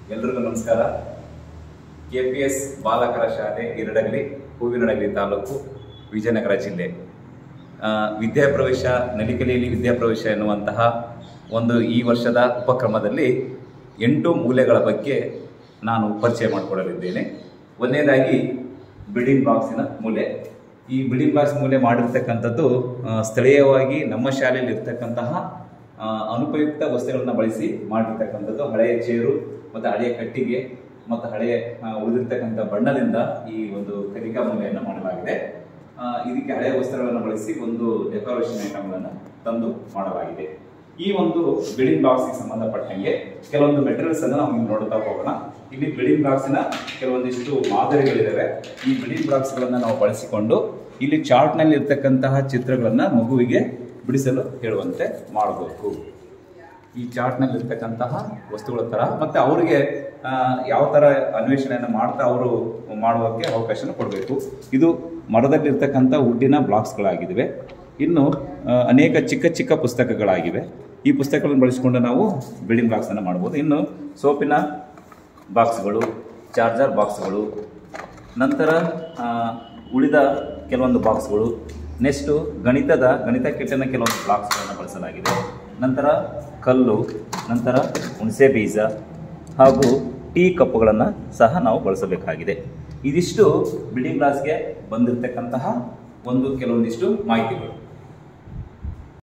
ಎಲ್ರಿಗೂ ನಮಸ್ಕಾರ K P S ಬಾಲಕರ ಶಾಲೆ ಇರಡಗಲಿ ಹೂವಿನಡಗಲಿ ತಾಲೂಕು ವಿಜಯನಗರ ಜಿಲ್ಲೆ ಆ, ವಿದ್ಯಾಪ್ರವೇಶ ನಲಿಕಲಿಯಲ್ಲಿ ವಿದ್ಯಾಪ್ರವೇಶ ಎನ್ನುವಂತಹ ಒಂದು ಈ ವರ್ಷದ ಉಪಕ್ರಮದಲ್ಲಿ ಎಂಟು ಮೂಲೆಗಳ ಬಗ್ಗೆ ನಾನು ಪರಿಚಯ ಮಾಡಿಕೊಡಲಿದ್ದೇನೆ ಒಂದನೇದಾಗಿ ಬಿಲ್ಡಿಂಗ್ ಬ್ಲಾಕ್ಸಿನ ಮೂಲೆ ಈ ಬಿಲ್ಡಿಂಗ್ ಬ್ಲಾಕ್ಸ್ ಮೂಲೆ ಮಾಡಿರ್ತಕ್ಕಂಥದ್ದು ಆ, ಸ್ಥಳೀಯವಾಗಿ ನಮ್ಮ ಶಾಲೆಯಲ್ಲಿ ಇರ್ತಕ್ಕಂತಹ ಆ, ಅನುಪಯುಕ್ತ ವಸ್ತುಗಳನ್ನ ಬಳಸಿ ಮಾಡಿರ್ತಕ್ಕಂಥದ್ದು ಹಳೆಯ ಚೇರು ಮತ್ತು ಹಳೆಯ ಕಟ್ಟಿಗೆ ಮತ್ತು ಹಳೆಯ ಆ, ಉಳಿದಿರ್ತಕ್ಕಂಥ ಬಣ್ಣದಿಂದ ಈ ಒಂದು ಕಲಿಕಾ ಮೂಲೆಯನ್ನು ಮಾಡಲಾಗಿದೆ ಆ, ಇದಕ್ಕೆ ಹಳೆಯ ವಸ್ತ್ರಗಳನ್ನು ಬಳಸಿ ಒಂದು ಡೆಕೋರೇಷನ್ ಐಟಮ್ಗಳನ್ನು ತಂದು ಮಾಡಲಾಗಿದೆ ಈ ಒಂದು ಬಿಲ್ಡಿಂಗ್ ಬ್ಲಾಕ್ಸ್ಗೆ ಸಂಬಂಧಪಟ್ಟಂಗೆ ಕೆಲವೊಂದು ಮೆಟೀರಿಯಲ್ಸ್ ಅನ್ನು ನಾವು ಇಲ್ಲಿ ನೋಡ್ತಾ ಹೋಗೋಣ ಇಲ್ಲಿ ಬಿಲ್ಡಿಂಗ್ ಬ್ಲಾಕ್ಸ್ನ ಕೆಲವೊಂದಿಷ್ಟು ಮಾದರಿಗಳಿದಾವೆ ಈ ಬಿಲ್ಡಿಂಗ್ ಬ್ಲಾಕ್ಸ್ಗಳನ್ನು ನಾವು ಬಳಸಿಕೊಂಡು ಇಲ್ಲಿ ಚಾರ್ಟ್ನಲ್ಲಿ ಇರ್ತಕ್ಕಂತಹ ಚಿತ್ರಗಳನ್ನು ಮಗುವಿಗೆ ಬಿಡಿಸಲು ಹೇಳುವಂತೆ ಮಾಡಬೇಕು ಈ ಚಾರ್ಟ್ನಲ್ಲಿ ಇರ್ತಕ್ಕಂತಹ ವಸ್ತುಗಳ ತರ ಮತ್ತೆ ಅವರಿಗೆ ಆ, ಯಾವ ತರ ಅನ್ವೇಷಣೆಯನ್ನು ಮಾಡ್ತಾ ಅವರು ಮಾಡುವಕ್ಕೆ ಅವಕಾಶನ ಕೊಡಬೇಕು ಇದು ಮರದಲ್ಲಿರ್ತಕ್ಕಂಥ ವುಡ್ಡಿನ ಬ್ಲಾಕ್ಸ್ಗಳಾಗಿವೆ ಇನ್ನು ಆ, ಅನೇಕ ಚಿಕ್ಕ ಚಿಕ್ಕ ಪುಸ್ತಕಗಳಾಗಿವೆ ಈ ಪುಸ್ತಕಗಳನ್ನು ಬಳಸಿಕೊಂಡು ನಾವು ಬಿಲ್ಡಿಂಗ್ ಬ್ಲಾಕ್ಸನ್ನು ಮಾಡ್ಬೋದು ಇನ್ನು ಸೋಪಿನ ಬಾಕ್ಸ್ಗಳು ಚಾರ್ಜರ್ ಬಾಕ್ಸ್ಗಳು ನಂತರ ಆ, ಉಳಿದ ಕೆಲವೊಂದು ಬಾಕ್ಸ್ಗಳು ನೆಕ್ಸ್ಟು ಗಣಿತದ ಗಣಿತ ಕಿಟ್ಟನ ಕೆಲವೊಂದು ಬ್ಲಾಕ್ಸ್ಗಳನ್ನು ಬಳಸಲಾಗಿದೆ ನಂತರ ಕಲ್ಲು ನಂತರ ಹುಣಸೆ ಬೀಜ ಹಾಗೂ ಟೀ ಕಪ್ಪುಗಳನ್ನು ಸಹ ನಾವು ಬಳಸಬೇಕಾಗಿದೆ ಇದಿಷ್ಟು ಬಿಲ್ಡಿಂಗ್ ಬ್ಲಾಕ್ಸ್ಗೆ ಬಂದಿರತಕ್ಕಂತಹ ಒಂದು ಕೆಲವೊಂದಿಷ್ಟು ಮಾಹಿತಿಗಳು